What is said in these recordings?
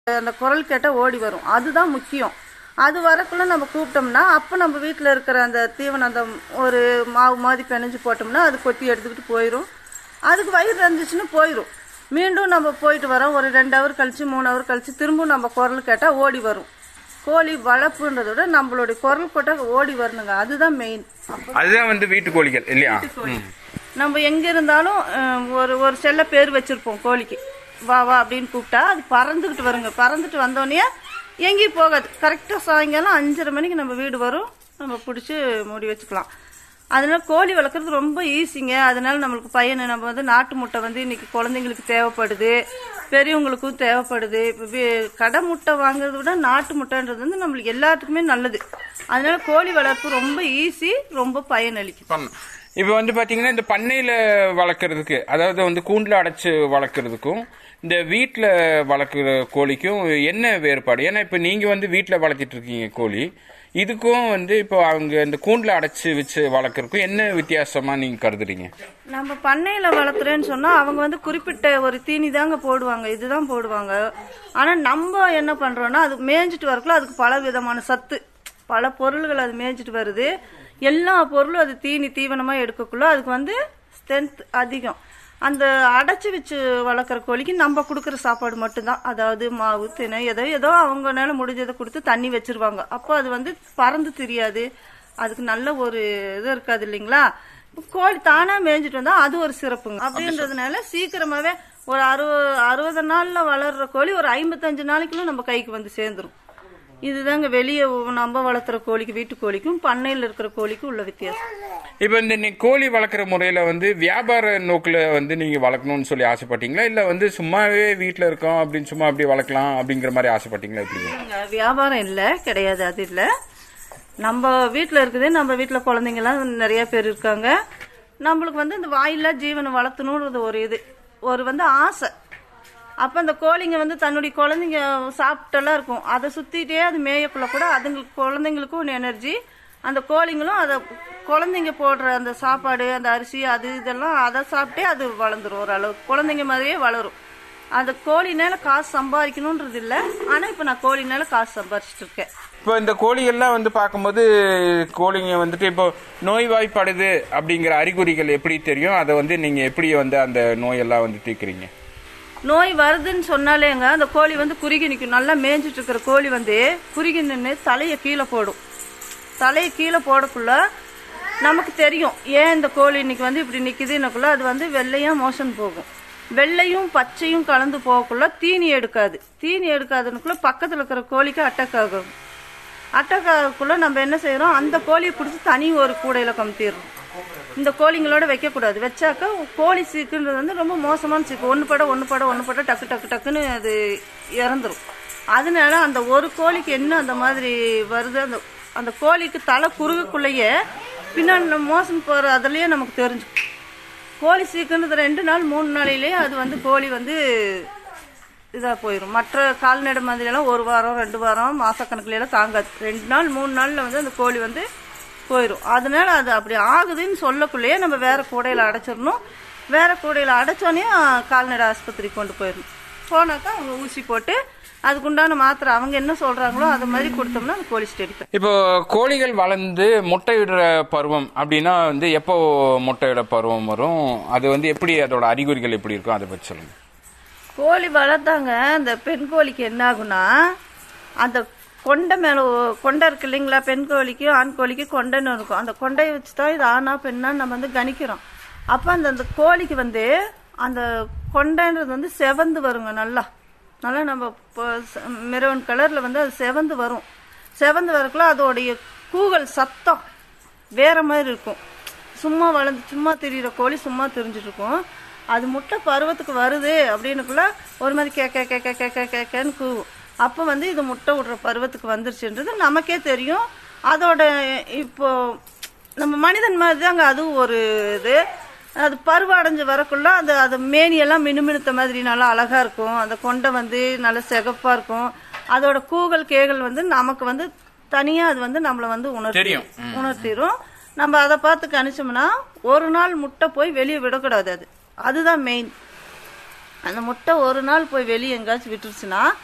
அந்த குரல் கேட்டால் ஓடி வரும் அதுதான் முக்கியம் அது வரக்குள்ள நம்ம கூப்பிட்டோம்னா அப்போ நம்ம வீட்டில் இருக்கிற அந்த தீவனம் அந்த ஒரு மாவு மாதிரி பிணைஞ்சு போட்டோம்னா அது கொத்தி எடுத்துக்கிட்டு போயிடும் அதுக்கு வயிறு இருந்துச்சுன்னு போயிடும் மீண்டும் நம்ம போயிட்டு வரோம் ஒரு ரெண்டு ஹவர் கழிச்சு மூணு ஹவர் கழிச்சு திரும்பவும் நம்ம குரல் கேட்டால் ஓடி வரும் கோழி வளர்ப்புன்றத விட நம்மளுடைய குரல் போட்டால் ஓடி வரணுங்க அதுதான் மெயின் அதுதான் வந்து வீட்டு கோழிகள் இல்லையா நம்ம எங்க இருந்தாலும் அஹ், ஒரு ஒரு செல்ல பேர் வச்சிருப்போம் கோழிக்கு வா வா அப்படின்னு கூப்பிட்டா அது பறந்துக்கிட்டு வருங்க பறந்துட்டு வந்தோடனே எங்கேயும் போகாது கரெக்டாக சாயங்காலம் அஞ்சரை மணிக்கு நம்ம வீடு வரும் நம்ம பிடிச்சி மூடி வச்சுக்கலாம் அதனால கோழி வளர்க்குறது ரொம்ப ஈஸிங்க அதனால நம்மளுக்கு பையனை நம்ம வந்து நாட்டு முட்டை வந்து இன்னைக்கு குழந்தைங்களுக்கு தேவைப்படுது பெரியவங்களுக்கும் தேவைப்படுது இப்போ வி- கடை முட்டை வாங்குறத விட நாட்டு முட்டைன்றது வந்து நம்மளுக்கு எல்லாத்துக்குமே நல்லது அதனால கோழி வளர்ப்பு ரொம்ப ஈஸி ரொம்ப பயனளிக்கும் பண்ணணும். இப்ப வந்து பாத்தீங்கன்னா இந்த பண்ணையில வளர்க்கறதுக்கு அதாவது வந்து கூண்டுல அடைச்சு வளர்க்கறதுக்கும் இந்த வீட்ல வளர்க்குற கோழிக்கும் என்ன வேறுபாடு ஏன்னா இப்ப நீங்க வந்து வீட்ல வளர்த்திட்டு இருக்கீங்க கோழி இதுக்கும் வந்து இப்போ அவங்க இந்த கூண்டுல அடைச்சு வச்சு வளர்க்கறதுக்கும் என்ன வித்தியாசமா நீங்க கருதுறீங்க நம்ம பண்ணையில வளர்த்துறேன்னு சொன்னா அவங்க வந்து குறிப்பிட்ட ஒரு தீனி தாங்க போடுவாங்க இதுதான் போடுவாங்க ஆனா நம்ம என்ன பண்றோம்னா அது மேய்ஞ்சிட்டு வரக்குள்ள அதுக்கு பல விதமான சத்து பல பொருள்கள் அது மேய்ஞ்சிட்டு வருது எல்லா பொருளும் அது தீனி தீவனமா எடுக்கக்குள்ள அதுக்கு வந்து ஸ்ட்ரென்த் அதிகம் அந்த அடைச்சி வச்சு வளர்க்குற கோழிக்கு நம்ம கொடுக்குற சாப்பாடு மட்டும்தான் அதாவது மாவு தினை ஏதோ ஏதோ அவங்கனால முடிஞ்சதை கொடுத்து தண்ணி வச்சிருவாங்க அப்போ அது வந்து பறந்து தெரியாது அதுக்கு நல்ல ஒரு இது இருக்காது இல்லைங்களா இப்ப கோழி தானா மேய்ஞ்சிட்டு வந்தா அது ஒரு சிறப்புங்க அப்படின்றதுனால சீக்கிரமாவே ஒரு அறுபது அறுபது நாள்ல வளர்ற கோழி ஒரு ஐம்பத்தஞ்சு நாளைக்குள்ள நம்ம கைக்கு வந்து சேர்ந்துரும் இதுதாங்க வெளியே நம்ம வளர்த்துற கோழிக்கு வீட்டு கோழிக்கும் பண்ணையில் இருக்கிற கோழிக்கும் உள்ள வித்தியாசம் இப்போ இந்த நீ கோழி வளர்க்குற முறையில வந்து வியாபார நோக்குல வந்து நீங்க வளர்க்கணும்னு சொல்லி ஆசைப்பட்டீங்களா இல்ல வந்து சும்மாவே வீட்ல இருக்கோம் அப்படின்னு சும்மா அப்படி வளர்க்கலாம் அப்படிங்கிற மாதிரி ஆசைப்பட்டீங்களா எப்படி இங்க வியாபாரம் இல்லை கிடையாது அது இல்லை நம்ம வீட்டில் இருக்குது நம்ம வீட்டில் குழந்தைங்கலாம் நிறைய பேர் இருக்காங்க நம்மளுக்கு வந்து இந்த வாயில்லா ஜீவனை வளர்த்தணுன்றது ஒரு இது ஒரு வந்து ஆசை அப்போ அந்த கோழிங்க வந்து தன்னுடைய குழந்தைங்க சாப்பிட்டெல்லாம் இருக்கும் அதை சுற்றிட்டே அது மேயக்குள்ள கூட அதுங்களுக்கு குழந்தைங்களுக்கும் ஒரு எனர்ஜி அந்த கோழிங்களும் அதை குழந்தைங்க போடுற அந்த சாப்பாடு அந்த அரிசி அது இதெல்லாம் அதை சாப்பிட்டே அது வளர்ந்துரும் ஓரளவு குழந்தைங்க மாதிரியே வளரும் அந்த கோழினால காசு சம்பாதிக்கணுன்றது இல்லை ஆனால் இப்போ நான் கோழினால காசு சம்பாதிச்சிட்டு இருக்கேன் இப்போ இந்த கோழிகள்லாம் வந்து பார்க்கும்போது கோழிங்க வந்துட்டு இப்போ நோய்வாய்ப்படுது அப்படிங்கிற அறிகுறிகள் எப்படி தெரியும் அதை வந்து நீங்க எப்படி வந்து அந்த நோயெல்லாம் வந்து தீர்க்குறீங்க நோய் வருதுன்னு சொன்னாலேங்க அந்த கோழி வந்து குறுகி நிற்கும் நல்லா மேய்ஞ்சிட்டு இருக்கிற கோழி வந்து குறுகி நின்று தலையை கீழே போடும் தலையை கீழே போடக்குள்ள நமக்கு தெரியும் ஏன் இந்த கோழி இன்னைக்கு வந்து இப்படி நிற்குதுன்னக்குள்ள அது வந்து வெள்ளையும் மோஷன் போகும் வெள்ளையும் பச்சையும் கலந்து போகக்குள்ள தீனி எடுக்காது தீனி எடுக்காதுன்னுக்குள்ள பக்கத்தில் இருக்கிற கோழிக்கு அட்டாக் ஆகும் அட்டாக் ஆகக்குள்ள நம்ம என்ன செய்யறோம் அந்த கோழியை பிடிச்சி தனி ஒரு கூடையில கமுத்திடுறோம் இந்த கோழிங்களோட வைக்கக்கூடாது வச்சாக்கா கோழி சீக்குன்றது வந்து ரொம்ப மோசமான சீக்கு ஒன்று பட ஒன்று பட ஒன்று பட டக்கு டக்கு டக்குன்னு அது இறந்துரும் அதனால அந்த ஒரு கோழிக்கு என்ன அந்த மாதிரி வருது அந்த அந்த கோழிக்கு தலை குறுகுக்குள்ளேயே பின்னாடி மோசம் போகிற அதுலயே நமக்கு தெரிஞ்சுக்கும் கோழி சீக்குன்றது ரெண்டு நாள் மூணு நாளையிலேயே அது வந்து கோழி வந்து இதாக போயிடும் மற்ற கால்நடை மாதிரியெல்லாம் ஒரு வாரம் ரெண்டு வாரம் மாசக்கணக்குல எல்லாம் தாங்காது ரெண்டு நாள் மூணு நாளில் வந்து அந்த கோழி வந்து போயிடும் அதனால அது அப்படி ஆகுதுன்னு சொல்லக்குள்ளேயே நம்ம வேற கூடையில் அடைச்சிடணும் வேற கூடையில் அடைச்சோன்னே கால்நடை ஆஸ்பத்திரிக்கு கொண்டு போயிடணும் போனாக்கா அவங்க ஊசி போட்டு அதுக்குண்டான மாத்திரை அவங்க என்ன சொல்றாங்களோ அது மாதிரி கொடுத்தோம்னா அந்த கோழி ஸ்டெடிக்கும் இப்போ கோழிகள் வளர்ந்து முட்டையிடுற பருவம் அப்படின்னா வந்து எப்போ முட்டையிட பருவம் வரும் அது வந்து எப்படி அதோட அறிகுறிகள் எப்படி இருக்கும் அதை பற்றி சொல்லுங்க கோழி வளர்த்தாங்க அந்த பெண் கோழிக்கு என்ன ஆகும்னா அந்த கொண்டை மேலே கொண்டை இருக்கு இல்லைங்களா பெண் கோழிக்கும் ஆண் கோழிக்கும் கொண்டைன்னு இருக்கும் அந்த கொண்டையை வச்சு தான் இது ஆணா பெண்ணா நம்ம வந்து கணிக்கிறோம் அப்போ அந்த அந்த கோழிக்கு வந்து அந்த கொண்டைன்றது வந்து செவந்து வருங்க நல்லா நல்லா நம்ம மெரூன் கலரில் வந்து அது செவந்து வரும் செவந்து வரக்குள்ள அதோடைய கூகல் சத்தம் வேற மாதிரி இருக்கும் சும்மா வளர்ந்து சும்மா திரியிற கோழி சும்மா திரிஞ்சிட்டு இருக்கும் அது முட்டை பருவத்துக்கு வருது அப்படின்னுக்குள்ள ஒரு மாதிரி கே கே கே கே கே கே கேன்னு கூவும் அப்போ வந்து இது முட்டை விடுற பருவத்துக்கு வந்துருச்சுன்றது நமக்கே தெரியும் அதோட இப்போ நம்ம மனிதன் மாதிரி தாங்க அதுவும் ஒரு இது அது பருவம் அடைஞ்சு வரக்குள்ள அது அது மேனியெல்லாம் மினுமினுத்த மாதிரி நல்லா அழகா இருக்கும் அந்த கொண்டை வந்து நல்லா சிகப்பா இருக்கும் அதோட கூகல் கேகல் வந்து நமக்கு வந்து தனியா அது வந்து நம்மள வந்து உணர்த்தி தெரியும். உணர்த்திரும் நம்ம அதை பார்த்து கணிச்சோம்னா ஒரு நாள் முட்டை போய் வெளியே விடக்கூடாது அது அதுதான் மெயின் அந்த முட்டை ஒரு நாள் போய் வெளியே எங்கேயாச்சும் விட்டுருச்சுன்னா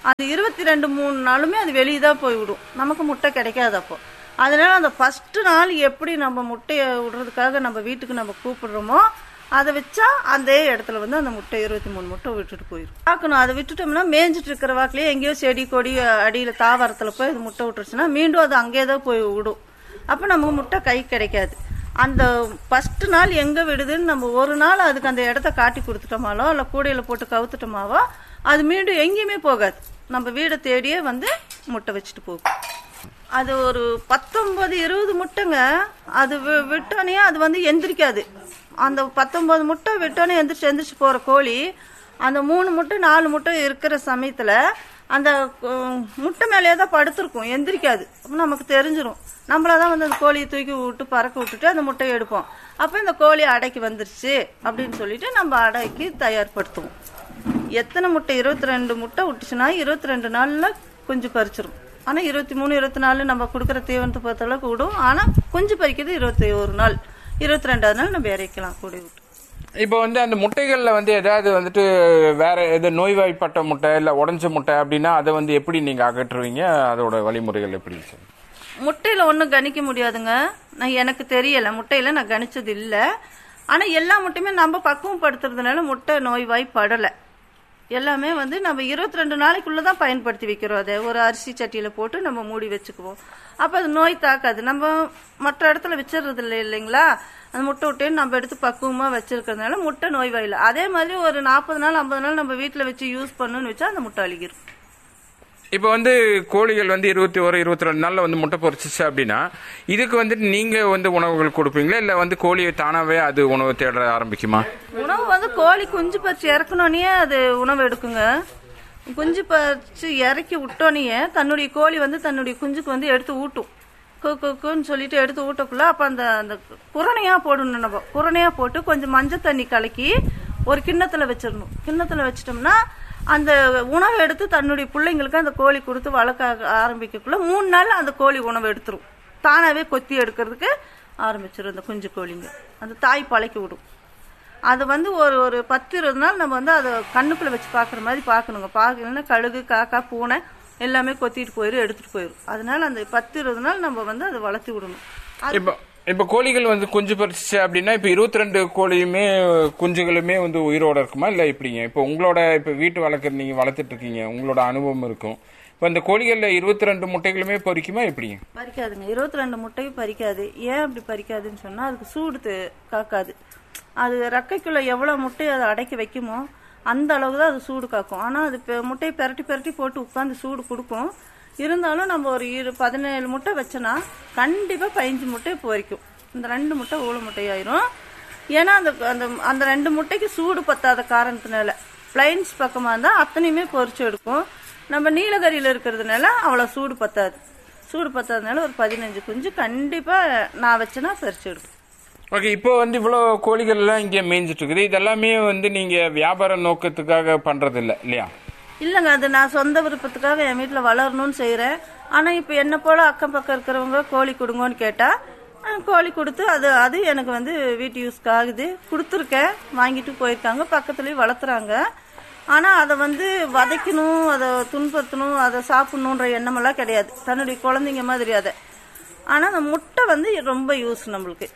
அது இருபத்தி ரெண்டு மூணு நாளுமே அது வெளியே தான் போய் விடும் நமக்கு முட்டை கிடைக்காது அப்போ அதனால அந்த ஃபர்ஸ்ட் நாள் எப்படி நம்ம முட்டையை விடுறதுக்காக நம்ம வீட்டுக்கு நம்ம கூப்பிடுறோமோ அதை வச்சா அந்த இடத்துல வந்து அந்த முட்டை இருபத்தி மூணு முட்டை விட்டுட்டு போயிடும் பார்க்கணும் அதை விட்டுட்டோம்னா மேய்ஞ்சிட்டு இருக்கிற வாக்கிலேயே எங்கேயோ செடி கொடி அடியில் தாவரத்தில் போய் அது முட்டை விட்டுருச்சுன்னா மீண்டும் அது அங்கேயே தான் போய் விடும் அப்போ நமக்கு முட்டை கை கிடைக்காது அந்த ஃபர்ஸ்ட் நாள் எங்கே விடுதுன்னு நம்ம ஒரு நாள் அதுக்கு அந்த இடத்த காட்டி கொடுத்துட்டோமாலோ இல்லை கூடையில் போட்டு கவுத்துட்டோமாவோ அது மீண்டும் எங்கேயுமே போகாது நம்ம வீடை தேடியே வந்து முட்டை வச்சுட்டு போகும் அது ஒரு பத்தொன்பது இருபது முட்டைங்க அது வி- விட்டோனே அது வந்து எந்திரிக்காது அந்த பத்தொன்பது முட்டை விட்டோனே எந்திரிச்சு எந்திரிச்சு போற கோழி அந்த மூணு முட்டை நாலு முட்டை இருக்கிற சமயத்துல அந்த கு- முட்டை மேலேயே தான் படுத்திருக்கும் எந்திரிக்காது அப்ப நமக்கு தெரிஞ்சிரும் நம்மளதான் வந்து அந்த கோழியை தூக்கி விட்டு பறக்க விட்டுட்டு அந்த முட்டையை எடுப்போம் அப்ப இந்த கோழி அடைக்கு வந்துருச்சு அப்படின்னு சொல்லிட்டு நம்ம அடைக்கு தயார்படுத்துவோம் எத்தனை முட்டை இருபத்தி ரெண்டு முட்டை விட்டுச்சுன்னா இருபத்தி ரெண்டு நாள்ல குஞ்சு பறிச்சிரும் ஆனா இருபத்தி மூணு இருபத்தி நாலு நம்ம கொடுக்குற தீவனத்தை பொறுத்த அளவுக்கு விடும் ஆனா குஞ்சு பறிக்கிறது இருபத்தி ஒரு நாள் இருபத்தி ரெண்டாவது நாள் நம்ம இறைக்கலாம் கூடி விட்டு இப்போ வந்து அந்த முட்டைகள்ல வந்து ஏதாவது வந்துட்டு வேற எது நோய்வாய்ப்பட்ட முட்டை இல்ல உடஞ்ச முட்டை அப்படின்னா அதை வந்து எப்படி நீங்க அகற்றுவீங்க அதோட வழிமுறைகள் எப்படி சார் முட்டையில ஒன்றும் கணிக்க முடியாதுங்க நான் எனக்கு தெரியல முட்டையில நான் கணிச்சது இல்லை ஆனா எல்லா முட்டையுமே நம்ம பக்குவப்படுத்துறதுனால முட்டை நோய்வாய் படலை எல்லாமே வந்து நம்ம இருபத்தி ரெண்டு நாளைக்குள்ள தான் பயன்படுத்தி வைக்கிறோம் அதை ஒரு அரிசி சட்டியில போட்டு நம்ம மூடி வச்சுக்குவோம் அப்ப அது நோய் தாக்காது நம்ம மற்ற இடத்துல வச்சிடுறது இல்லை இல்லைங்களா அந்த முட்டை விட்டையும் நம்ம எடுத்து பக்குவமா வச்சிருக்கிறதுனால முட்டை நோய்வாய் இல்லை அதே மாதிரி ஒரு நாற்பது நாள் ஐம்பது நாள் நம்ம வீட்டில் வச்சு யூஸ் பண்ணணும்னு வச்சா அந்த முட்டை அழுகிரும் இப்போ வந்து கோழிகள் வந்து இருபத்தி ஒரு இருபத்தி ரெண்டு நாள்ல வந்து முட்டை பொரிச்சிச்சு அப்படின்னா இதுக்கு வந்துட்டு நீங்க வந்து உணவுகள் கொடுப்பீங்களா இல்ல வந்து கோழியை தானாவே அது உணவு தேட ஆரம்பிக்குமா உணவு வந்து கோழி குஞ்சு பறிச்சு இறக்கணுன்னே அது உணவு எடுக்குங்க குஞ்சு பறிச்சு இறக்கி விட்டோன்னே தன்னுடைய கோழி வந்து தன்னுடைய குஞ்சுக்கு வந்து எடுத்து ஊட்டும் கு குன்னு சொல்லிட்டு எடுத்து ஊட்டக்குள்ள அப்ப அந்த அந்த குரணையா போடணும் நம்ம குரணையா போட்டு கொஞ்சம் மஞ்சள் தண்ணி கலக்கி ஒரு கிண்ணத்துல வச்சிடணும் கிண்ணத்துல வச்சிட்டோம்னா அந்த உணவு எடுத்து தன்னுடைய பிள்ளைங்களுக்கு அந்த கோழி கொடுத்து வளர்க்க ஆரம்பிக்கக்குள்ள மூணு நாள் அந்த கோழி உணவு எடுத்துரும் தானாவே கொத்தி எடுக்கிறதுக்கு ஆரம்பிச்சிடும் அந்த குஞ்சு கோழிங்க அந்த தாய் பழக்கி விடும் அது வந்து ஒரு ஒரு பத்து இருபது நாள் நம்ம வந்து அதை கண்ணுக்குள்ள வச்சு பார்க்குற மாதிரி பார்க்கணுங்க பார்க்கலன்னா கழுகு காக்கா பூனை எல்லாமே கொத்திட்டு போயிடும் எடுத்துட்டு போயிடும் அதனால அந்த பத்து இருபது நாள் நம்ம வந்து அதை வளர்த்தி விடணும் அது இப்போ இப்போ கோழிகள் வந்து குஞ்சு பறிச்சு அப்படின்னா இப்போ இருபத்தி ரெண்டு கோழியுமே குஞ்சுகளுமே வந்து உயிரோட இருக்குமா இல்ல எப்படிங்க இப்போ உங்களோட இப்போ வீட்டு வளர்க்குற நீங்க வளர்த்துட்டு இருக்கீங்க உங்களோட அனுபவம் இருக்கும் இப்போ இந்த கோழிகள்ல இருபத்தி ரெண்டு முட்டைகளுமே பொரிக்குமா எப்படிங்க பறிக்காதுங்க இருபத்தி ரெண்டு முட்டையும் பறிக்காது ஏன் அப்படி பறிக்காதுன்னு சொன்னா அதுக்கு சூடு தெ- காக்காது அது ரெக்கைக்குள்ள எவ்வளவு முட்டை அதை அடக்கி வைக்குமோ அந்த அளவுக்கு தான் அது சூடு காக்கும் ஆனா அது பெ- முட்டையை பெரட்டி பெரட்டி போட்டு உட்காந்து சூடு கொடுக்கும் இருந்தாலும் நம்ம ஒரு இரு பதினேழு முட்டை வச்சோன்னா கண்டிப்பா பதினஞ்சு முட்டை பொரிக்கும் இந்த ரெண்டு முட்டை ஊழ முட்டையாயிரும் ஏன்னா அந்த அந்த அந்த ரெண்டு முட்டைக்கு சூடு பத்தாத காரணத்தினால பிளைன்ஸ் பக்கமா இருந்தா அத்தனையுமே பொரிச்சு எடுக்கும் நம்ம நீலகிரியில இருக்கிறதுனால அவ்வளவு சூடு பத்தாது சூடு பத்தாதனால ஒரு பதினஞ்சு குஞ்சு கண்டிப்பா நான் வச்சேன்னா பறிச்சு எடுக்கும் ஓகே இப்போ வந்து இவ்வளோ கோழிகள் எல்லாம் இங்கே மேய்ஞ்சிட்டு இருக்குது இதெல்லாமே வந்து நீங்க வியாபார நோக்கத்துக்காக பண்றது இல்ல இல்லையா இல்லைங்க அது நான் சொந்த விருப்பத்துக்காக என் வீட்டில் வளரணும்னு செய்கிறேன் ஆனால் இப்போ என்ன போல அக்கம் பக்கம் இருக்கிறவங்க கோழி கொடுங்கன்னு கேட்டால் கோழி கொடுத்து அது அது எனக்கு வந்து வீட்டு யூஸ்க்கு ஆகுது கொடுத்துருக்கேன் வாங்கிட்டு போயிருக்காங்க பக்கத்துலேயும் வளர்த்துறாங்க ஆனால் அதை வந்து வதைக்கணும் அதை துன்புறுத்தணும் அதை சாப்பிடணுன்ற எண்ணமெல்லாம் கிடையாது தன்னுடைய குழந்தைங்க மாதிரி அதை ஆனால் அந்த முட்டை வந்து ரொம்ப யூஸ் நம்மளுக்கு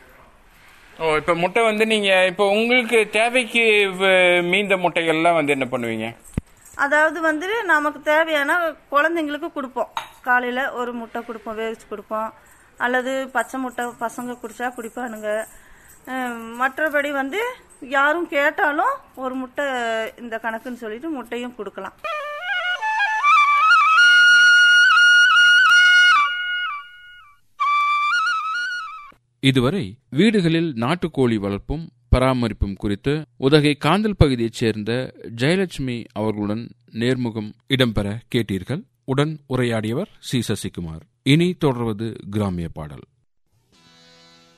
ஓ இப்போ முட்டை வந்து நீங்க இப்போ உங்களுக்கு தேவைக்கு வ- மீந்த முட்டைகள்லாம் வந்து என்ன பண்ணுவீங்க அதாவது வந்து நமக்கு தேவையான குழந்தைங்களுக்கு கொடுப்போம் காலையில் ஒரு முட்டை கொடுப்போம் வேவிச்சு கொடுப்போம் அல்லது பச்சை முட்டை பசங்க குடிச்சா குடிப்பானுங்க அஹ் மற்றபடி வந்து யாரும் கேட்டாலும் ஒரு முட்டை இந்த கணக்குன்னு சொல்லிட்டு முட்டையும் கொடுக்கலாம் இதுவரை வீடுகளில் நாட்டுக்கோழி வளர்ப்பும் பராமரிப்பும் குறித்து உதகை காந்தல் பகுதியைச் சேர்ந்த ஜெயலட்சுமி அவர்களுடன் நேர்முகம் இடம்பெற கேட்டீர்கள் உடன் உரையாடியவர் சி சசிகுமார் இனி தொடர்வது கிராமிய பாடல்